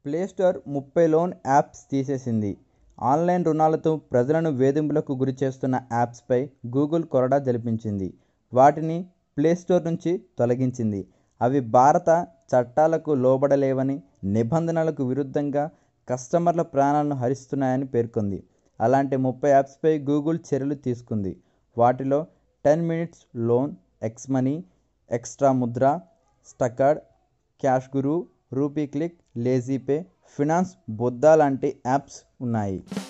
play store ముప్పై loan apps తీసేసింది online రుణాలతో ప్రజలను వేధింపులకు గురిచేస్తున్న యాప్స్పై గూగుల్ కొరడా జలిపించింది వాటిని ప్లేస్టోర్ నుంచి తొలగించింది అవి భారత చట్టాలకు లోబడలేవని నిబంధనలకు విరుద్ధంగా కస్టమర్ల ప్రాణాలను హరిస్తున్నాయని పేర్కొంది అలాంటి ముప్పై యాప్స్పై గూగుల్ చర్యలు తీసుకుంది వాటిలో ten minutes loan X money extra Mudra స్టకర్డ్ cash guru rupee click Lazypay finance బొద్దా లాంటి యాప్స్ ఉన్నాయి